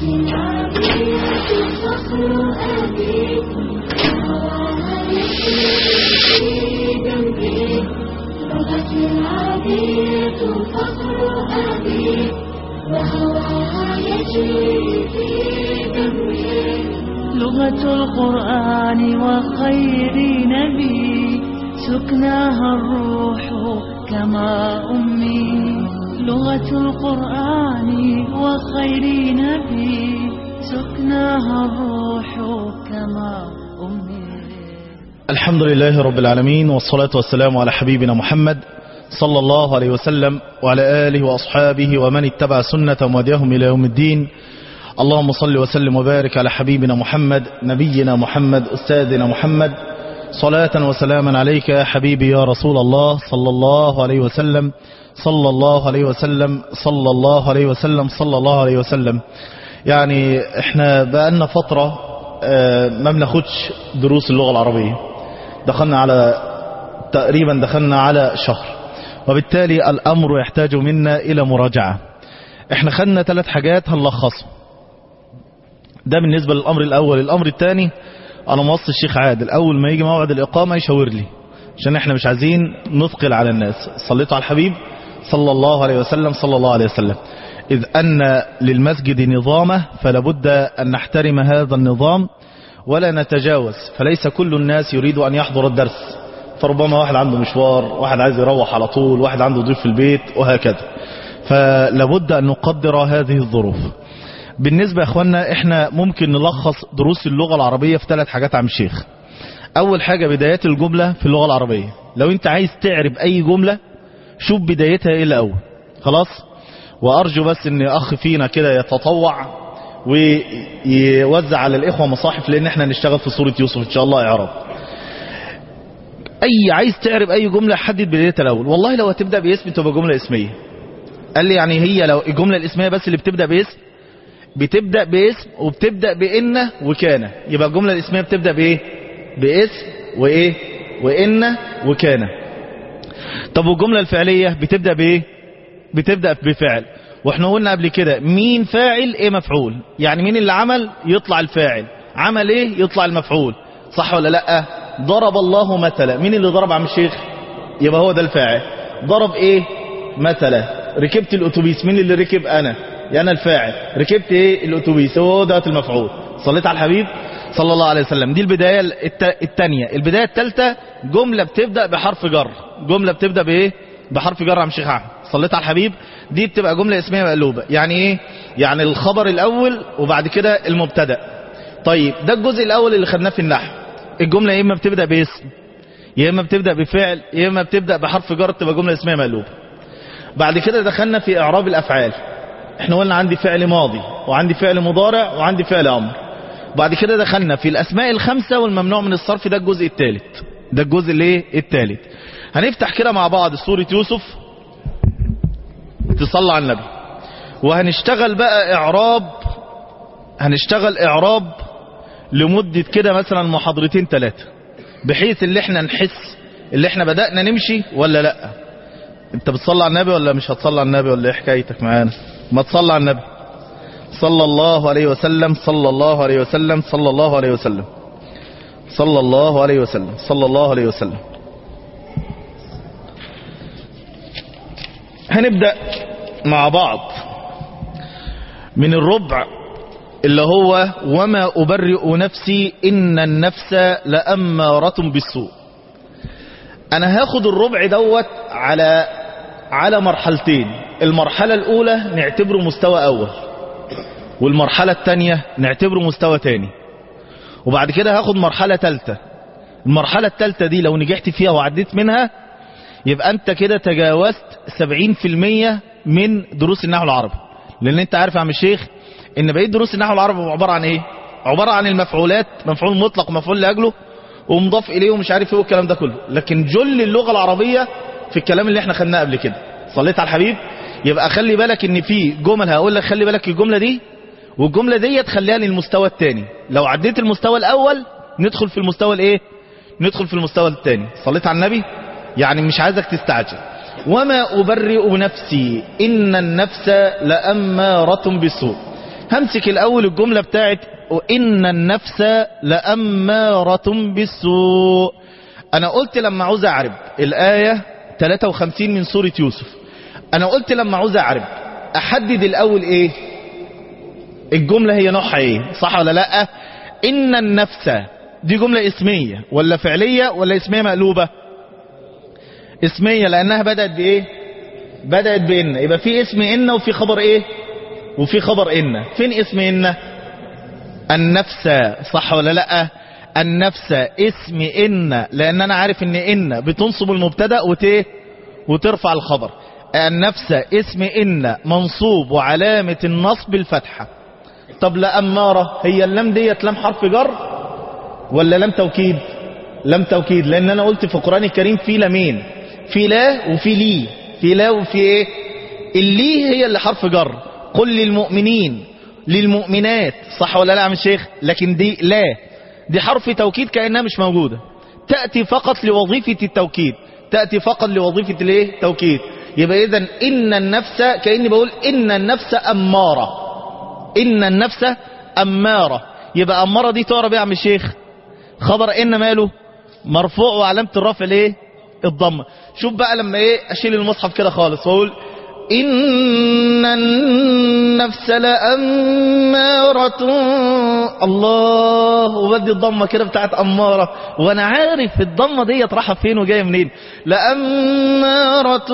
العربية فخر أبي وهواها يسري في دمي لغة العربية فخر أبي وهواها يجري في دمي لغة القرآن وخير نبي سكناها الروح كما أمي لغة القرآن وخير نبي سكناها الروح كما أمي الحمد لله رب العالمين والصلاة والسلام على حبيبنا محمد صلى الله عليه وسلم وعلى آله وأصحابه ومن اتبع سنة ومديهم إلى يوم الدين اللهم صل وسلم وبارك على حبيبنا محمد نبينا محمد أستاذنا محمد صلاة وسلاما عليك يا حبيبي يا رسول الله صلى الله عليه وسلم صلى الله عليه وسلم صلى الله عليه وسلم صلى الله عليه وسلم يعني احنا بقالنا فترة آه، ما بناخدش دروس اللغة العربية دخلنا على تقريبا دخلنا على شهر وبالتالي الأمر يحتاج منا إلى مراجعة احنا خدنا ثلاث حاجات هنلخصهم ده بالنسبة للأمر الأول الأمر الثاني أنا موصي الشيخ عادل أول ما يجي موعد الإقامة يشاور لي عشان احنا مش عايزين نثقل على الناس صليتوا على الحبيب صلى الله عليه وسلم صلى الله عليه وسلم إذ أن للمسجد نظامه فلابد أن نحترم هذا النظام ولا نتجاوز فليس كل الناس يريد أن يحضر الدرس فربما واحد عنده مشوار واحد عايز يروح على طول واحد عنده ضيف في البيت وهكذا فلابد أن نقدر هذه الظروف بالنسبة يا اخوانا احنا ممكن نلخص دروس اللغة العربية في ثلاث حاجات عم الشيخ اول حاجة بدايات الجملة في اللغة العربية لو انت عايز تعرف اي جملة شوف بدايتها ايه الاول خلاص وارجو بس ان اخ فينا كده يتطوع ويوزع على الاخوة مصاحف لان احنا نشتغل في سورة يوسف ان شاء الله اعراب اي عايز تعرف اي جملة حدد بدايتها الاول والله لو هتبدأ باسم تبقى جملة اسمية قال لي يعني هي لو الجملة الاسمية بس اللي بتبدأ باسم بتبدأ باسم وبتبدأ بإن وكان يبقى الجملة الاسمية بتبدأ بإيه باسم وإيه وإن وكان طب والجملة الفعلية بتبدأ بإيه بتبدأ بفعل واحنا قلنا قبل كده مين فاعل ايه مفعول يعني مين اللي عمل يطلع الفاعل عمل ايه يطلع المفعول صح ولا لا ضرب الله مثلا مين اللي ضرب عم الشيخ يبقى هو ده الفاعل ضرب ايه مثلا ركبت الاتوبيس مين اللي ركب انا يا انا الفاعل ركبت ايه الاتوبيس هو ده المفعول صليت على الحبيب صلى الله عليه وسلم دي البداية الت- التانية البداية التالتة جملة بتبدأ بحرف جر جملة بتبدأ بايه بحرف جر عم شيخ احمد صليت على الحبيب دي بتبقى جملة اسمية مقلوبة يعني ايه يعني الخبر الاول وبعد كده المبتدأ طيب ده الجزء الاول اللي خدناه في النحو الجملة يا اما بتبدأ باسم يا اما بتبدأ بفعل يا اما بتبدأ بحرف جر تبقى جملة اسمية مقلوبة بعد كده دخلنا في اعراب الافعال احنا قلنا عندي فعل ماضي وعندي فعل مضارع وعندي فعل امر بعد كده دخلنا في الاسماء الخمسة والممنوع من الصرف ده الجزء الثالث ده الجزء الايه الثالث هنفتح كده مع بعض سورة يوسف تصلى على النبي وهنشتغل بقى اعراب هنشتغل اعراب لمدة كده مثلا محاضرتين ثلاثة بحيث اللي احنا نحس اللي احنا بدأنا نمشي ولا لا انت بتصلي على النبي ولا مش هتصلي على النبي ولا ايه حكايتك معانا ما تصلي على النبي صلى الله عليه وسلم صلى الله عليه وسلم صلى الله عليه وسلم صلى الله عليه وسلم صلى الله عليه وسلم هنبدأ مع بعض من الربع اللي هو وما أبرئ نفسي إن النفس لأمارة بالسوء أنا هاخد الربع دوت على على مرحلتين المرحلة الأولى نعتبره مستوى أول والمرحلة الثانية نعتبره مستوى تاني وبعد كده هاخد مرحلة ثالثة المرحلة الثالثة دي لو نجحت فيها وعديت منها يبقى انت كده تجاوزت 70% من دروس النحو العربي لان انت عارف يا عم الشيخ ان بقية دروس النحو العربي عبارة عن ايه عبارة عن المفعولات مفعول مطلق ومفعول لاجله ومضاف اليه ومش عارف ايه والكلام ده كله لكن جل اللغة العربية في الكلام اللي احنا خدناه قبل كده صليت على الحبيب يبقى خلي بالك ان في جمل هقول لك خلي بالك الجملة دي والجملة دي تخليها للمستوى الثاني لو عديت المستوى الاول ندخل في المستوى الايه ندخل في المستوى الثاني صليت على النبي يعني مش عايزك تستعجل وما أبرئ نفسي إن النفس لأمارة بالسوء همسك الاول الجملة بتاعت وان النفس لأمارة بالسوء انا قلت لما عاوز اعرب الآية 53 من سورة يوسف انا قلت لما عاوز اعرب احدد الاول ايه الجملة هي نوعها ايه صح ولا لا ان النفس دي جملة اسمية ولا فعلية ولا اسمية مقلوبة اسمية لانها بدأت بايه بدأت بإن يبقى في اسم إن وفي خبر إيه وفي خبر إن فين اسم إن النفس صح ولا لا النفس اسم إن لأن أنا عارف إن إن بتنصب المبتدا وت وترفع الخبر النفس اسم إن منصوب وعلامة النصب الفتحة طب لأمارة هي اللام ديت لام حرف جر ولا لام توكيد لام توكيد لأن أنا قلت في القرآن الكريم في لامين في لا وفي لي في لا وفي ايه اللي هي اللي حرف جر قل للمؤمنين للمؤمنات صح ولا لا يا عم الشيخ لكن دي لا دي حرف توكيد كأنها مش موجودة تأتي فقط لوظيفة التوكيد تأتي فقط لوظيفة الايه توكيد يبقى اذا ان النفس كأني بقول ان النفس أمارة ان النفس أمارة يبقى أمارة دي تعرف يا عم الشيخ خبر ان ماله مرفوع وعلامة الرفع الايه الضمه شوف بقى لما ايه اشيل المصحف كده خالص واقول ان النفس لأمارة الله وبدي الضمة كده بتاعت أمارة وانا عارف الضمة دي رايحة فين وجاية منين لأمارة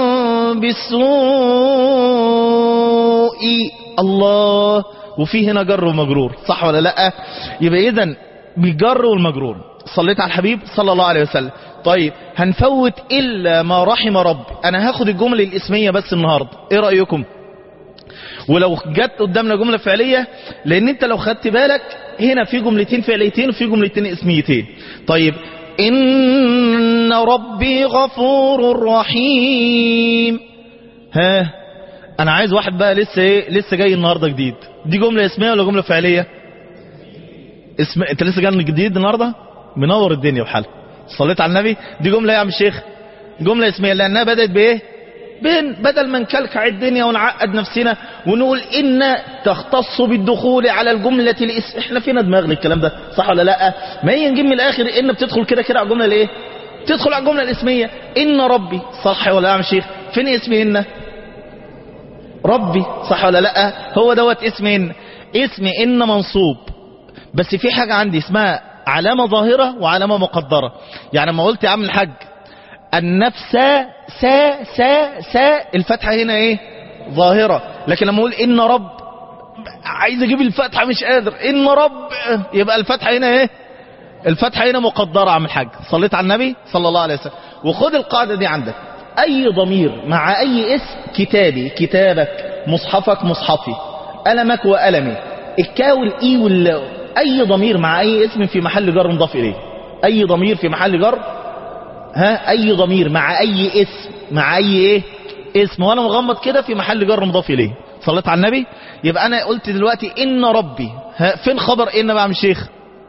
بالسوء الله وفي هنا جر ومجرور صح ولا لا يبقى اذا بالجر والمجرور صليت على الحبيب صلى الله عليه وسلم طيب هنفوت إلا ما رحم رب أنا هاخد الجملة الاسمية بس النهاردة إيه رأيكم ولو جت قدامنا جملة فعلية لأن أنت لو خدت بالك هنا في جملتين فعليتين وفي جملتين اسميتين طيب إن ربي غفور رحيم ها أنا عايز واحد بقى لسه إيه لسه جاي النهاردة جديد دي جملة اسمية ولا جملة فعلية اسم... انت لسه جاي جديد النهاردة منور الدنيا بحالها صليت على النبي دي جملة يا عم الشيخ جملة اسمية لأنها بدأت بإيه بين بدل ما نكلكع الدنيا ونعقد نفسنا ونقول إن تختص بالدخول على الجملة الاسم احنا فينا دماغ الكلام ده صح ولا لا ما هي نجيب من الآخر إن بتدخل كده كده على الجملة الايه تدخل على الجملة الاسمية إن ربي صح ولا لا يا عم الشيخ فين اسم إن ربي صح ولا لا هو دوت اسم إن اسم إن منصوب بس في حاجة عندي اسمها علامة ظاهرة وعلامة مقدرة يعني لما قلت يا عم الحاج النفس سا سا سا الفتحة هنا ايه ظاهرة لكن لما اقول ان رب عايز اجيب الفتحة مش قادر ان رب يبقى الفتحة هنا ايه الفتحة هنا مقدرة يا عم الحاج صليت على النبي صلى الله عليه وسلم وخد القاعدة دي عندك اي ضمير مع اي اسم كتابي كتابك مصحفك مصحفي قلمك وقلمي الكاو والاي وال اي ضمير مع اي اسم في محل جر مضاف اليه اي ضمير في محل جر ها اي ضمير مع اي اسم مع اي ايه اسم وانا مغمض كده في محل جر مضاف اليه صليت على النبي يبقى انا قلت دلوقتي ان ربي ها فين خبر ان بقى يا عم الشيخ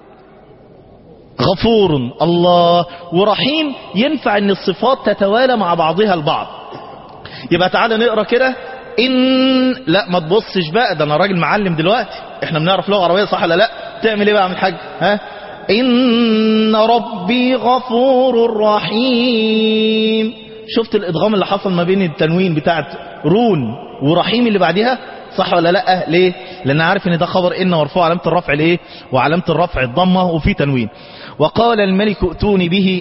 غفور الله ورحيم ينفع ان الصفات تتوالى مع بعضها البعض يبقى تعالى نقرا كده ان لا ما تبصش بقى ده انا راجل معلم دلوقتي احنا بنعرف لغه عربيه صح ولا لا تعمل ايه بقى يا عم الحاج ها ان ربي غفور رحيم شفت الادغام اللي حصل ما بين التنوين بتاعت رون ورحيم اللي بعدها صح ولا لا ليه لان عارف ان ده خبر ان مرفوع علامه الرفع ليه وعلامه الرفع الضمه وفي تنوين وقال الملك ائتوني به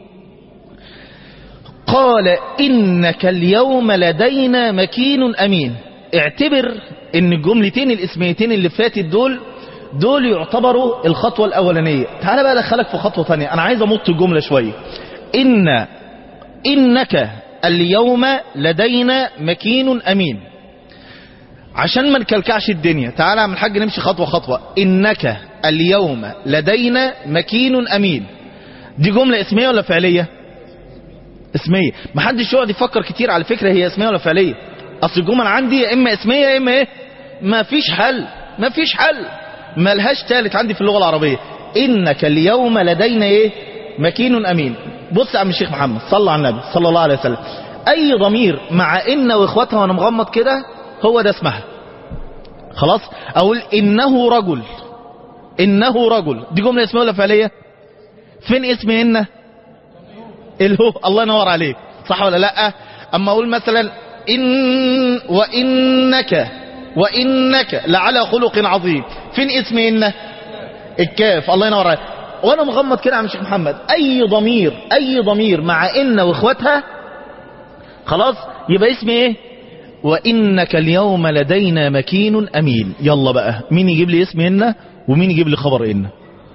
قال إنك اليوم لدينا مكين أمين اعتبر ان الجملتين الاسميتين اللي فاتت دول دول يعتبروا الخطوة الأولانية تعال بقى أدخلك في خطوة ثانية أنا عايز أمط الجملة شوية إن إنك اليوم لدينا مكين أمين عشان ما نكلكعش الدنيا تعالى يا عم الحاج نمشي خطوة خطوة إنك اليوم لدينا مكين أمين دي جملة اسمية ولا فعلية اسمية ما حدش يقعد يفكر كتير على فكرة هي اسمية ولا فعلية اصل الجمل عندي يا اما اسمية يا اما ايه ما فيش حل ما فيش حل ما لهاش تالت عندي في اللغة العربية انك اليوم لدينا ايه مكين امين بص يا عم الشيخ محمد صلى على النبي صلى الله عليه وسلم اي ضمير مع ان واخواتها وانا مغمض كده هو ده اسمها خلاص اقول انه رجل انه رجل دي جمله اسميه ولا فعليه فين اسم ان الهو الله ينور عليك صح ولا لا اما اقول مثلا ان وانك وانك لعلى خلق عظيم فين اسم ان الكاف الله ينور عليك وانا مغمض كده يا عم الشيخ محمد اي ضمير اي ضمير مع ان واخواتها خلاص يبقى اسم ايه وانك اليوم لدينا مكين امين يلا بقى مين يجيب لي اسم ان ومين يجيب لي خبر ان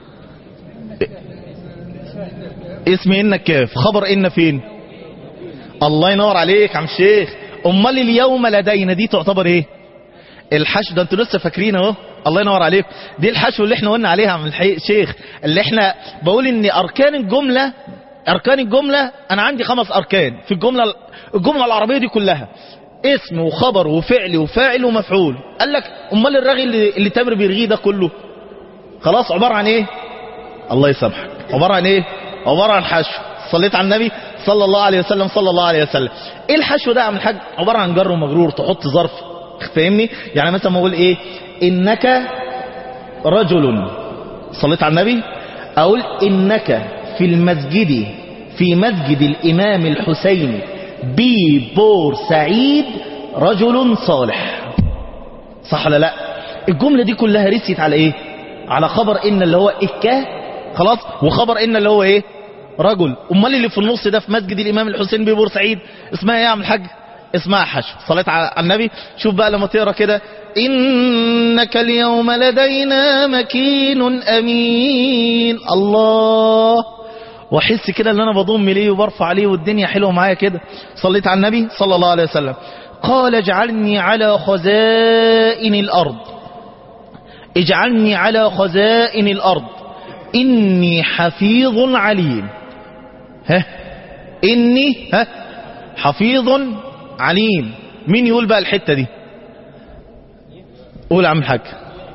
اسم ان كاف خبر ان فين الله ينور عليك يا عم الشيخ امال اليوم لدينا دي تعتبر ايه الحشو ده انتوا لسه فاكرين اهو الله ينور عليك دي الحشو اللي احنا قلنا عليها يا عم الشيخ اللي احنا بقول ان اركان الجمله اركان الجمله انا عندي خمس اركان في الجمله الجمله العربيه دي كلها اسم وخبر وفعل وفاعل ومفعول قال لك امال الرغي اللي, اللي تامر بيرغيه ده كله خلاص عباره عن ايه الله يسامحك عباره عن ايه عباره عن حشو صليت على النبي صلى الله عليه وسلم صلى الله عليه وسلم ايه الحشو ده يا عم الحاج عباره عن جر ومجرور تحط ظرف فاهمني يعني مثلا ما اقول ايه انك رجل صليت على النبي اقول انك في المسجد في مسجد الامام الحسين ببورسعيد رجل صالح صح ولا لا الجمله دي كلها رست على ايه على خبر ان اللي هو اكاه خلاص وخبر ان اللي هو ايه رجل امال اللي في النص ده في مسجد الامام الحسين ببورسعيد اسمها ايه يا عم الحاج اسمها حشو صليت على النبي شوف بقى لما تقرا كده انك اليوم لدينا مكين امين الله واحس كده ان انا بضم ليه وبرفع عليه والدنيا حلوه معايا كده صليت على النبي صلى الله عليه وسلم قال اجعلني على خزائن الارض اجعلني على خزائن الارض اني حفيظ عليم ها اني ها حفيظ عليم مين يقول بقى الحتة دي قول يا عم الحاج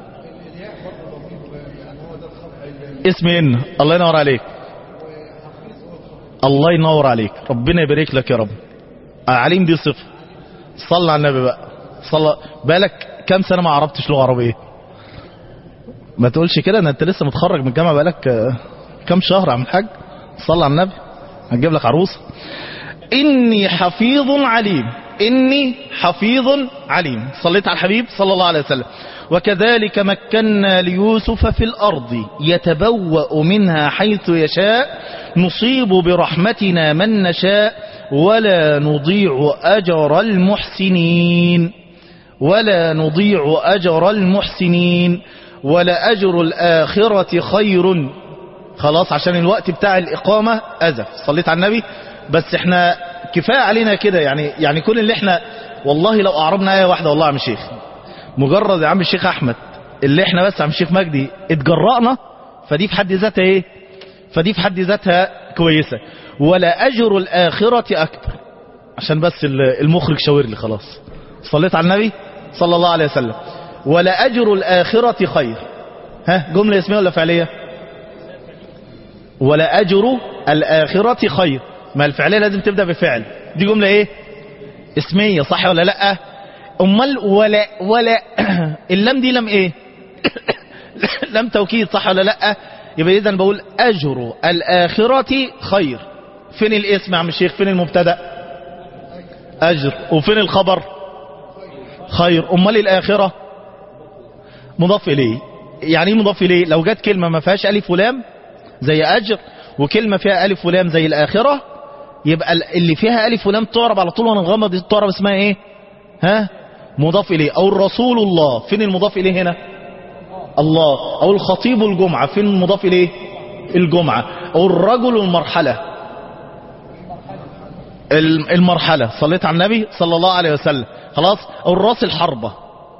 اسم ان الله ينور عليك الله ينور عليك ربنا يبارك لك يا رب عليم دي صفة صلى على النبي بقى صلى بالك كم سنة ما عرفتش لغة عربية ما تقولش كده ان انت لسه متخرج من الجامعة بالك كم شهر يا عم الحاج صلى على النبي هنجيب لك عروسه إني حفيظ عليم إني حفيظ عليم صليت على الحبيب صلى الله عليه وسلم وكذلك مكنا ليوسف في الأرض يتبوأ منها حيث يشاء نصيب برحمتنا من نشاء ولا نضيع أجر المحسنين ولا نضيع أجر المحسنين ولا أجر الآخرة خير خلاص عشان الوقت بتاع الإقامة أزف صليت على النبي بس احنا كفاية علينا كده يعني يعني كل اللي احنا والله لو اعربنا ايه واحدة والله يا عم الشيخ مجرد يا عم الشيخ احمد اللي احنا بس يا عم الشيخ مجدي اتجرأنا فدي في حد ذاتها ايه فدي في حد ذاتها كويسة ولا اجر الاخرة اكبر عشان بس المخرج شاور لي خلاص صليت على النبي صلى الله عليه وسلم ولا اجر الاخرة خير ها جملة اسمية ولا فعلية ولا اجر الاخرة خير ما الفعلية لازم تبدأ بفعل دي جملة ايه اسمية صح ولا لا امال ولا ولا اللام دي لم ايه لم توكيد صح ولا لا يبقى اذا بقول اجر الاخرة خير فين الاسم يا عم الشيخ فين المبتدا اجر وفين الخبر خير امال الاخرة مضاف اليه يعني ايه مضاف اليه لو جت كلمة ما فيهاش الف ولام زي اجر وكلمة فيها الف ولام زي الاخرة يبقى اللي فيها ألف ولام تعرب على طول ونغمض دي تعرب اسمها ايه ها مضاف إليه أو الرسول الله فين المضاف إليه هنا الله أو الخطيب الجمعة فين المضاف إليه الجمعة أو الرجل المرحلة المرحلة صليت على النبي صلى الله عليه وسلم خلاص أو الراس الحربة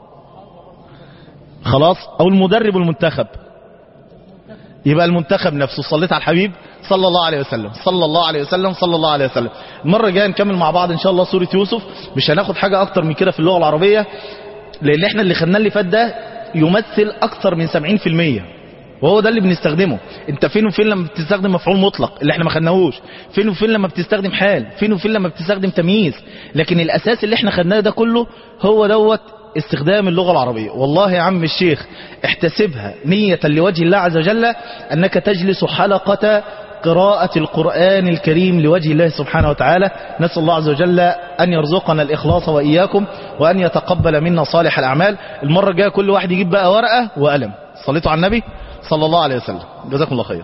خلاص أو المدرب المنتخب يبقى المنتخب نفسه صليت على الحبيب صلى الله عليه وسلم صلى الله عليه وسلم صلى الله عليه وسلم المرة الجايه نكمل مع بعض ان شاء الله سورة يوسف مش هناخد حاجة اكتر من كده في اللغة العربية لان احنا اللي خدناه اللي فات ده يمثل اكثر من 70% وهو ده اللي بنستخدمه انت فين وفين لما بتستخدم مفعول مطلق اللي احنا ما خدناهوش فين وفين لما بتستخدم حال فين وفين لما بتستخدم تمييز لكن الاساس اللي احنا خدناه ده كله هو دوت استخدام اللغة العربية والله يا عم الشيخ احتسبها نية لوجه الله عز وجل أنك تجلس حلقة قراءة القرآن الكريم لوجه الله سبحانه وتعالى نسأل الله عز وجل أن يرزقنا الإخلاص وإياكم وأن يتقبل منا صالح الأعمال المرة الجاية كل واحد يجيب بقى ورقة وقلم صليتوا على النبي صلى الله عليه وسلم جزاكم الله خير